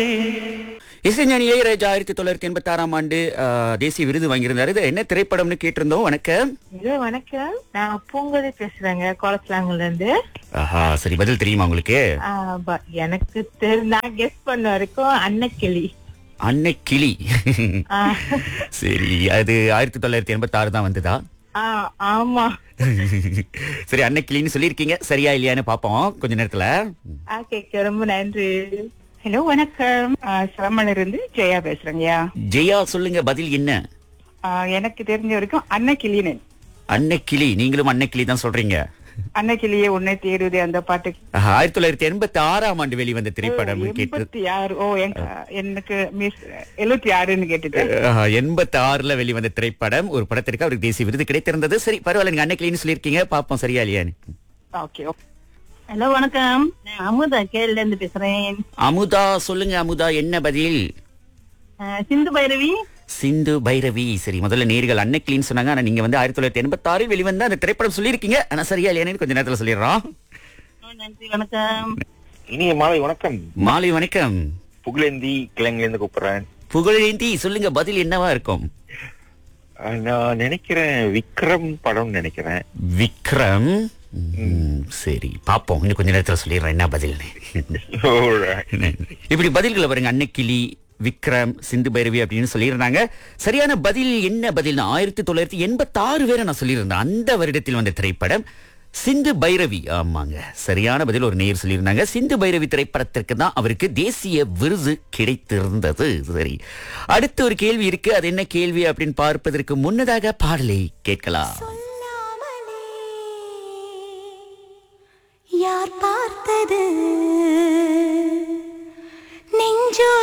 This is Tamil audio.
இசைஞானி இளையராஜா ஆயிரத்தி தொள்ளாயிரத்தி எண்பத்தி ஆறாம் ஆண்டு ஆ, தேசிய விருது வாங்கியிருந்தாரு இது என்ன திரைப்படம்னு கேட்டிருந்தோம் வணக்கம் ஹலோ வணக்கம் நான் பூங்கோதை பேசுறேங்க கோலஸ்லாங்கல்ல இருந்து ஆஹா சரி பதில் தெரியுமா உங்களுக்கு ஆ, ப- எனக்கு தெரி நான் கெஸ் பண்ண வரைக்கும் அன்னக்கிளி அன்னை கிளி ஆ, சரி அது ஆயிரத்தி தொள்ளாயிரத்தி எண்பத்தி ஆறு தான் வந்ததா ஆ, ஆமா சரி அன்னை கிளின்னு சொல்லியிருக்கீங்க சரியா இல்லையான்னு பாப்போம் கொஞ்ச நேரத்துல கேட்க ரொம்ப நன்றி ஹலோ வணக்கம் சிரமல இருந்து ஜெயா பேசுறேங்கய்யா ஜெயா சொல்லுங்க பதில் என்ன ஆஹ் எனக்கு தெரிஞ்ச வரைக்கும் அன்னக்கிளின்னு அன்னை கிளி நீங்களும் அன்னை கிளி தான் சொல்றீங்க அன்னக்கிளியே உன்னை தேடுதே அந்த பாட்டு ஆஹா, ஆயிரத்தி தொள்ளாயிரத்தி எண்பத்தி ஆறாம் ஆண்டு வெளிவந்த திரைப்படம் கேட்டு எண்பத்தி ஆறு ஓ எங்க எனக்கு மிஸ் எழுபத்தி ஆறுன்னு கேட்டுட்டேன் எண்பத்தி ஆறுல வெளிவந்த திரைப்படம் ஒரு படத்திற்கு அவருக்கு தேசிய விருது கிடைத்திருந்தது சரி பரவாயில்ல நீங்க அன்னை கிளின்னு சொல்லியிருக்கீங்க பாப்போம் சரியா இல்லையான்னு ஓகே ஹலோ வணக்கம் நான் அமுதா கேரள இருந்து பேசுறேன் அமுதா சொல்லுங்க அமுதா என்ன பதில் அஹ், சிந்து பைரவி சிந்து பைரவி சரி முதல்ல நேர்கள் அன்னை கிளின்னு சொன்னாங்க ஆனா நீங்க வந்து ஆயிரத்தி தொள்ளாயிரத்தி எண்பத்தி ஆறில் வெளிவந்த அந்த திரைப்படம் சொல்லியிருக்கீங்க ஆனா சரியா இல்லையான்னு கொஞ்ச நேரத்துல சொல்லிடுறோம் ஓ, நன்றி வணக்கம் இனிய மாலை வணக்கம் மாலை வணக்கம் புகழேந்தி கிழங்கிலிருந்து கூப்பிடுறேன் புகழேந்தி சொல்லுங்க பதில் என்னவா இருக்கும் அஹ் நான் நினைக்கிறேன் விக்ரம் படம் நினைக்கிறேன் விக்ரம் ம், சரி பாப்போம் இன்னும் கொஞ்ச நேரத்துல சொல்லிடுறேன் என்ன பதில்னு நன்றி. இப்படி பதில்களை பாருங்க அன்னைக்கிளி விக்ரம் சிந்து பைரவி அப்படின்னு சொல்லியிருந்தாங்க சரியான பதில் என்ன பதில்னா ஆயிரத்தி தொள்ளாயிரத்தி எண்பத்தி ஆறு வேற நான் சொல்லியிருந்தேன் அந்த வருடத்தில் வந்த திரைப்படம் சிந்து பைரவி ஆமாங்க சரியான பதில் ஒரு நேர் சொல்லியிருந்தாங்க சிந்து பைரவி திரைப்படத்திற்கு தான் அவருக்கு தேசிய விருது கிடைத்திருந்தது சரி அடுத்த ஒரு கேள்வி இருக்கு அது என்ன கேள்வி அப்படின்னு பார்ப்பதற்கு முன்னதாக பாடலை கேட்கலாம் சொல்லாமலே யார் பார்த்தது நெஞ்சோ